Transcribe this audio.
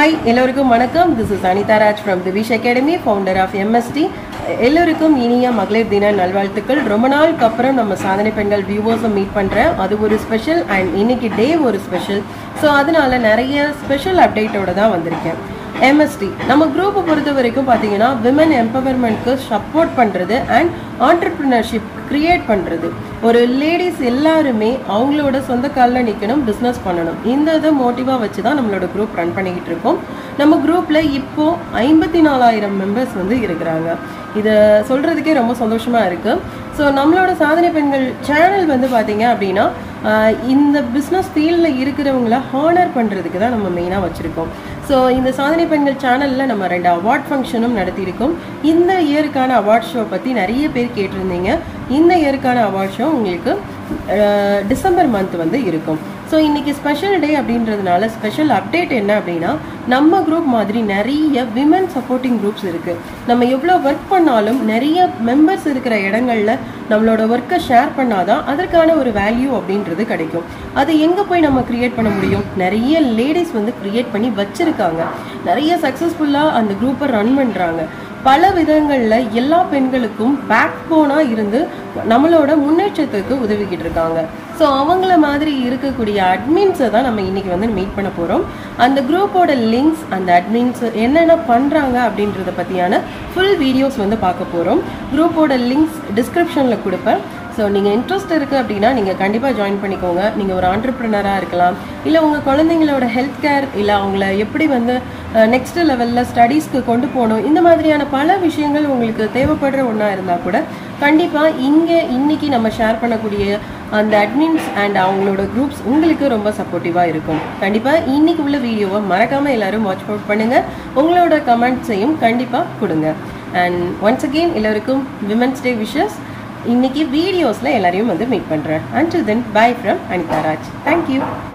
hi எல்லோருக்கும் வணக்கம் this is Anitha Raj from Divish academy founder of MST எல்லோருக்கும் இனிய மகளிர் தின நல்வாழ்த்துக்கள் ரொம்ப நாளுக்கு அப்புறம் நம்ம சாதனை பெண்கள் வியூவர்ஸை மீட் பண்ணுறேன் அது ஒரு ஸ்பெஷல் அண்ட் இன்னைக்கு டே ஒரு ஸ்பெஷல் ஸோ அதனால நிறைய ஸ்பெஷல் அப்டேட்டோட தான் வந்திருக்கேன் எம்எஸ்டி நம்ம குரூப்பை பொறுத்த வரைக்கும் பார்த்தீங்கன்னா விமன் எம்பவர்மெண்ட்க்கு சப்போர்ட் பண்ணுறது அண்ட் ஆண்டர்பிரினர்ஷிப் கிரியேட் பண்ணுறது ஒரு லேடிஸ் எல்லாருமே அவங்களோட சொந்த காலில் நிற்கணும் பிஸ்னஸ் பண்ணணும் இந்த இதை மோட்டிவாக வச்சு தான் நம்மளோட குரூப் ரன் பண்ணிக்கிட்டு இருக்கோம் நம்ம குரூப்பில் இப்போ ஐம்பத்தி நாலாயிரம் மெம்பர்ஸ் வந்து இருக்கிறாங்க இதை சொல்கிறதுக்கே ரொம்ப சந்தோஷமாக இருக்குது ஸோ நம்மளோட சாதனை பெண்கள் சேனல் வந்து பார்த்தீங்க அப்படின்னா ஆஹ் இந்த பிஸ்னஸ் ஃபீல்டில் இருக்கிறவங்கள ஹானர் பண்ணுறதுக்கு தான் நம்ம மெயினாக வச்சுருக்கோம் ஸோ இந்த சாதனை பெண்கள் சேனலில் நம்ம ரெண்டு அவார்ட் ஃபங்க்ஷனும் நடத்தியிருக்கோம் இந்த இயருக்கான அவார்ட் ஷோ பற்றி நிறைய பேர் கேட்டிருந்தீங்க இந்த இயருக்கான அவார்ட் ஷோ உங்களுக்கு அஹ், டிசம்பர் மந்த் வந்து இருக்கும் ஸோ இன்னைக்கு ஸ்பெஷல் டே அப்படின்றதுனால ஸ்பெஷல் அப்டேட் என்ன அப்படின்னா நம்ம குரூப் மாதிரி நிறைய விமன் சப்போர்ட்டிங் குரூப்ஸ் இருக்கு நம்ம எவ்வளோ ஒர்க் பண்ணாலும் நிறைய மெம்பர்ஸ் இருக்கிற இடங்கள்ல நம்மளோட ஒர்க்கை ஷேர் பண்ணாதான் அதற்கான ஒரு வேல்யூ அப்படின்றது கிடைக்கும் அது எங்கே போய் நம்ம கிரியேட் பண்ண முடியும் நிறைய லேடிஸ் வந்து கிரியேட் பண்ணி வச்சிருக்காங்க நிறைய சக்ஸஸ்ஃபுல்லாக அந்த குரூப்பை ரன் பண்ணுறாங்க பல விதங்களில் எல்லா பெண்களுக்கும் பேக் போனாக இருந்து நம்மளோட முன்னேற்றத்துக்கு உதவிக்கிட்டு இருக்காங்க ஸோ அவங்கள மாதிரி இருக்கக்கூடிய அட்மின்ஸை தான் நம்ம இன்னைக்கு வந்து மீட் பண்ண போகிறோம் அந்த குரூப்போட லிங்க்ஸ் அந்த அட்மின்ஸ் என்னென்ன பண்ணுறாங்க அப்படின்றத பற்றியான ஃபுல் வீடியோஸ் வந்து பார்க்க போகிறோம் குரூப்போட லிங்க்ஸ் டிஸ்கிரிப்ஷனில் கொடுப்பேன் ஸோ நீங்கள் இன்ட்ரெஸ்ட் இருக்குது அப்படின்னா நீங்கள் கண்டிப்பாக ஜாயின் பண்ணிக்கோங்க நீங்கள் ஒரு ஆண்டர்ப்ரினராக இருக்கலாம் இல்லை உங்கள் குழந்தைங்களோட ஹெல்த் கேர் இல்லை அவங்கள எப்படி வந்து நெக்ஸ்ட் லெவலில் ஸ்டடீஸ்க்கு கொண்டு போகணும் இந்த மாதிரியான பல விஷயங்கள் உங்களுக்கு தேவைப்படுற ஒன்றா இருந்தால் கூட கண்டிப்பாக இங்கே இன்னைக்கு நம்ம ஷேர் பண்ணக்கூடிய அந்த அட்மின்ஸ் அண்ட் அவங்களோட குரூப்ஸ் உங்களுக்கு ரொம்ப சப்போர்ட்டிவாக இருக்கும் கண்டிப்பாக இன்னைக்கு உள்ள வீடியோவை மறக்காமல் எல்லாரும் வாட்ச் அவுட் பண்ணுங்கள் உங்களோட கமெண்ட்ஸையும் கண்டிப்பாக கொடுங்க அண்ட் ஒன்ஸ் அகெயின் எல்லோருக்கும் விமன்ஸ் டே விஷஸ் இன்னைக்கு வீடியோஸில் எல்லாரையும் வந்து மீட் பண்ணுறேன் until then bye from Anitha Raj thank you